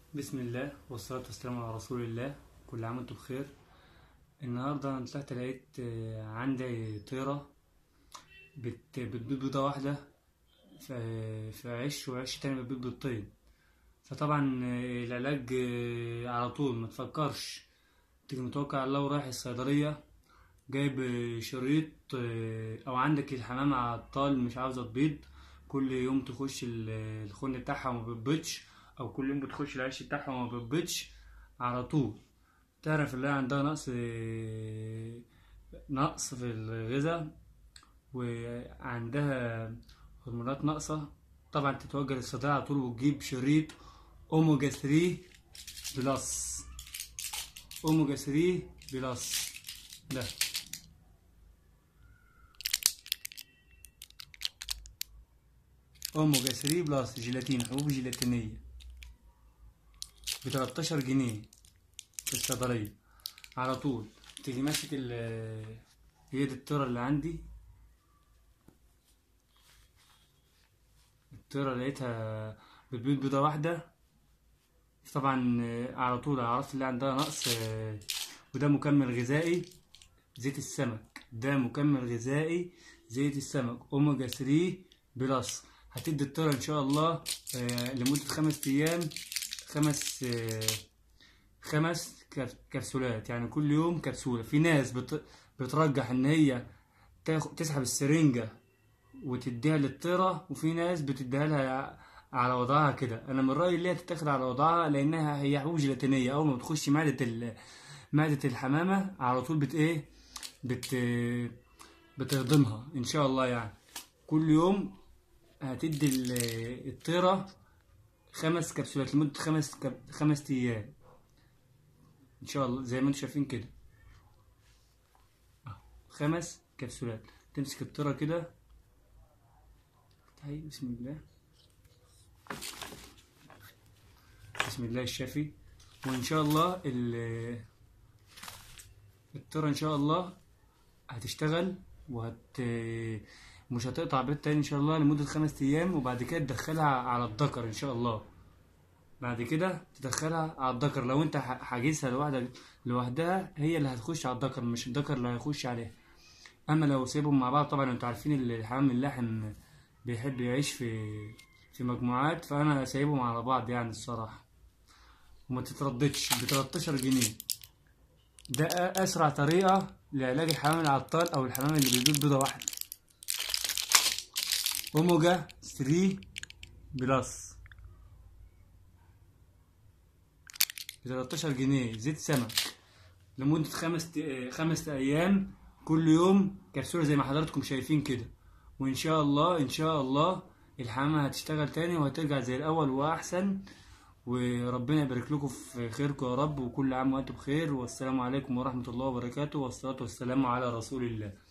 بسم الله والصلاة والسلام على رسول الله كل عام وانتم بخير النهاردة أنا طلعت لقيت آه، عندي طيرة بت- بتبيض بيضة واحدة في في عش وعش تاني بتبيض بيضتين فطبعا آه، العلاج آه، على طول ما تفكرش تيجي متوكل على الله ورايح الصيدلية جايب آه، شريط آه، أو عندك الحمامة عطال مش عاوزة تبيض كل يوم تخش ال- الخن بتاعها وما بتبيضش او كل يوم بتخش العش بتاعها وما بتبيضش على طول تعرف اللي هي عندها نقص نقص في الغذاء وعندها هرمونات ناقصة طبعا تتوجه للصيدلية على طول وتجيب شريط اوميجا 3 بلس اوميجا 3 بلس ده اوميجا 3 بلس جيلاتين حبوب جيلاتينية ب 13 جنيه في الصيدلية على طول تيجي ماسك ال هي دي الطيرة اللي عندي الطيرة لقيتها بتبيض بيضة واحدة طبعا آه، على طول عرفت اللي عندها نقص آه، وده مكمل غذائي زيت السمك ده مكمل غذائي زيت السمك اوميجا 3 بلس هتدي الطيرة ان شاء الله آه، لمدة خمس ايام خمس آه، خمس كب- كبسولات يعني كل يوم كبسولة في ناس بت- بترجح ان هي تاخد تسحب السرنجة وتديها للطيرة وفي ناس بتديها لها على وضعها كده انا من رأيي اللي هي تتاخد على وضعها لانها هي حبوب جيلاتينية اول ما بتخش معدة ال... معدة الحمامة على طول بت ايه بت بتهضمها ان شاء الله يعني كل يوم هتدي ال- الطيرة خمس كبسولات لمدة خمس كب... خمس ايام ان شاء الله زي ما انتم شايفين كده أهو، خمس كبسولات تمسك الطيرة كده افتحي بسم الله بسم الله الشافي وان شاء الله ال- الطيرة ان شاء الله هتشتغل وهت مش هتقطع بيض تاني ان شاء الله لمدة خمس ايام وبعد كده تدخلها على الذكر ان شاء الله بعد كده تدخلها على الذكر لو انت ح- حاجزها لوحدك لوحدها هي اللي هتخش على الذكر مش الذكر اللي هيخش عليها اما لو سيبهم مع بعض طبعا انتوا عارفين ال- الحمام اللاحم بيحب يعيش في في مجموعات فانا سايبهم على بعض يعني الصراحة وما تترددش ب 13 جنيه ده أ- اسرع طريقة لعلاج الحمام العطال او الحمام اللي بيبيض بيضة واحدة اوميجا 3 بلس ب 13 جنيه زيت سمك لمدة خمس ت- خمس أيام كل يوم كبسولة زي ما حضراتكم شايفين كده وإن شاء الله إن شاء الله الحمامة هتشتغل تاني وهترجع زي الأول وأحسن وربنا يبارك لكم في خيركم يا رب وكل عام وأنتم بخير والسلام عليكم ورحمة الله وبركاته والصلاة والسلام على رسول الله